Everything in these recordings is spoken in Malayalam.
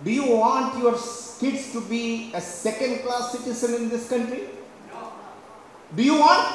Do you want your kids to be a second class citizen in this country? Do you want?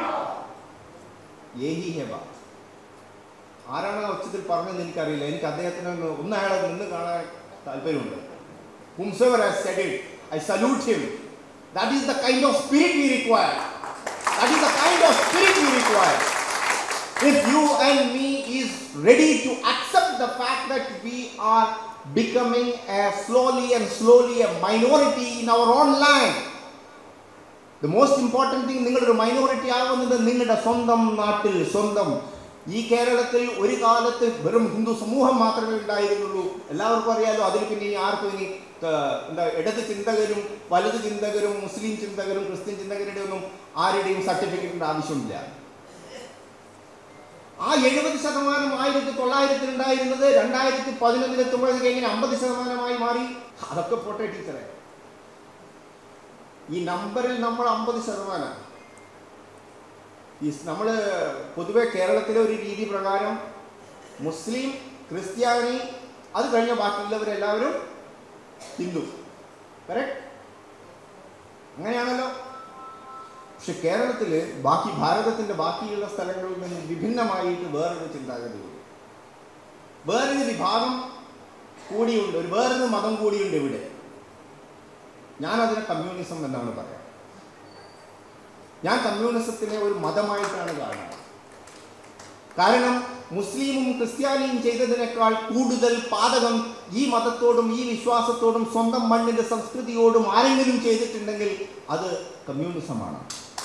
യഹി ഹെ ബാത് ആരാണ് ആ ഉച്ചത്തിൽ പറഞ്ഞതെന്ന് എനിക്കറിയില്ല എനിക്ക് അദ്ദേഹത്തിന് ഒന്ന് ഒന്ന് അയാളെ നിന്ന് കാണാൻ താല്പര്യമുണ്ട് whomsoever has said it, I salute him. That is the kind of spirit we require. That is the kind of spirit we require. If you and me is ready to accept the fact that we are becoming a slowly and slowly a minority in our own land, the most important thing നിങ്ങളൊരു മൈനോറിറ്റി ആവുന്നത് നിങ്ങളുടെ സ്വന്തം നാട്ടിൽ സ്വന്തം ഈ കേരളത്തിൽ ഒരു കാലത്ത് വെറും ഹിന്ദു സമൂഹം മാത്രമേ ഉണ്ടായിരുന്നുള്ളൂ എല്ലാവർക്കും അറിയാലോ അതിൽ പിന്നെ ഈ ആർക്കും ഇനി ആ, എന്താ ഇടത് ചിന്തകരും വലത് ചിന്തകരും മുസ്ലിം ചിന്തകരും ക്രിസ്ത്യൻ ചിന്തകരുടെ ഒന്നും ആരുടെയും സർട്ടിഫിക്കറ്റിന്റെ ആവശ്യമില്ല ആ എഴുപത് ശതമാനം ആയിരത്തി തൊള്ളായിരത്തിൽ ഉണ്ടായിരുന്നത് രണ്ടായിരത്തി പതിനൊന്നിൽ എത്തുമ്പോഴേക്ക് എങ്ങനെ അമ്പത് ശതമാനമായി മാറി അതൊക്കെ പോട്ടെ ടീച്ചറെ ഈ നമ്പറിൽ നമ്മൾ അമ്പത് ശതമാനം ഈ നമ്മൾ പൊതുവെ കേരളത്തിലെ ഒരു രീതി പ്രകാരം മുസ്ലിം ക്രിസ്ത്യാനി അത് കഴിഞ്ഞ ബാക്കിയുള്ളവരെല്ലാവരും ഹിന്ദു കറക്റ്റ് അങ്ങനെയാണല്ലോ പക്ഷെ കേരളത്തിൽ ബാക്കി ഭാരതത്തിന്റെ ബാക്കിയുള്ള സ്ഥലങ്ങളിൽ നിന്ന് വിഭിന്നമായിട്ട് വേറൊരു ചിന്താഗതിയുണ്ട് വേറൊരു വിഭാഗം കൂടിയുണ്ട് ഒരു വേറൊരു മതം കൂടിയുണ്ട് ഇവിടെ ഞാനതിനെ കമ്മ്യൂണിസം എന്നാണ് പറയാം ഞാൻ കമ്മ്യൂണിസത്തിനെ ഒരു മതമായിട്ടാണ് കാണുന്നത് കാരണം മുസ്ലിമും ക്രിസ്ത്യാനിയും ചെയ്തതിനേക്കാൾ കൂടുതൽ പാതകം ഈ മതത്തോടും ഈ വിശ്വാസത്തോടും സ്വന്തം മണ്ണിന്റെ സംസ്കൃതിയോടും ആരെങ്കിലും ചെയ്തിട്ടുണ്ടെങ്കിൽ അത് കമ്മ്യൂണിസമാണ്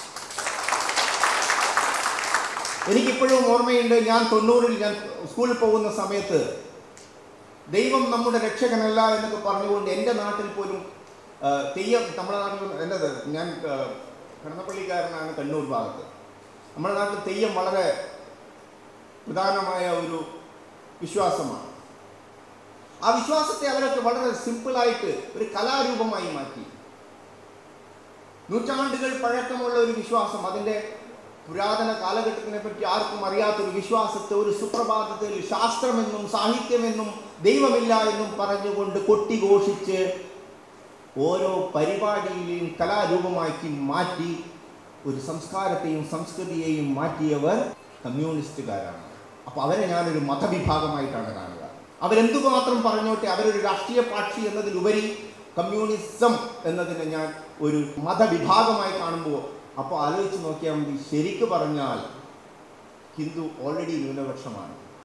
എനിക്കിപ്പോഴും ഓർമ്മയുണ്ട് ഞാൻ തൊണ്ണൂറിൽ ഞാൻ സ്കൂളിൽ പോകുന്ന സമയത്ത് ദൈവം നമ്മുടെ രക്ഷകനല്ല എന്നൊക്കെ പറഞ്ഞുകൊണ്ട് എൻ്റെ നാട്ടിൽ പോലും ആ, തെയ്യം നമ്മുടെ നാട്ടിൽ എൻ്റെ ഞാൻ ആ, കടന്നപ്പള്ളിക്കാരനാണ് കണ്ണൂർ ഭാഗത്ത് നമ്മുടെ നാട്ടിൽ തെയ്യം വളരെ പ്രധാനമായ ഒരു വിശ്വാസമാണ് ആ വിശ്വാസത്തെ അവരൊക്കെ വളരെ സിമ്പിളായിട്ട് ഒരു കലാരൂപമായി മാറ്റി നൂറ്റാണ്ടുകൾ പഴക്കമുള്ള ഒരു വിശ്വാസം അതിൻ്റെ പുരാതന കാലഘട്ടത്തിനെ പറ്റി ആർക്കും അറിയാത്തൊരു വിശ്വാസത്തെ ഒരു സുപ്രഭാതത്തിൽ ശാസ്ത്രമെന്നും സാഹിത്യമെന്നും ദൈവമില്ല എന്നും പറഞ്ഞുകൊണ്ട് കൊട്ടിഘോഷിച്ച് ഓരോ പരിപാടിയിലെയും കലാരൂപമാക്കി മാറ്റി ഒരു സംസ്കാരത്തെയും സംസ്കൃതിയെയും മാറ്റിയവർ കമ്മ്യൂണിസ്റ്റുകാരാണ് അപ്പോൾ അവരെ ഞാനൊരു മതവിഭാഗമായിട്ടാണ് കാണുക അവരെന്തുമാത്രം പറഞ്ഞോട്ടെ അവരൊരു രാഷ്ട്രീയ പാക്ഷി എന്നതിലുപരി കമ്മ്യൂണിസം എന്നതിനെ ഞാൻ ഒരു മതവിഭാഗമായി കാണുമ്പോൾ അപ്പോൾ ആലോചിച്ച് നോക്കിയാൽ മതി ശരിക്ക് പറഞ്ഞാൽ ഹിന്ദു ഓൾറെഡി ന്യൂനപക്ഷമാണ്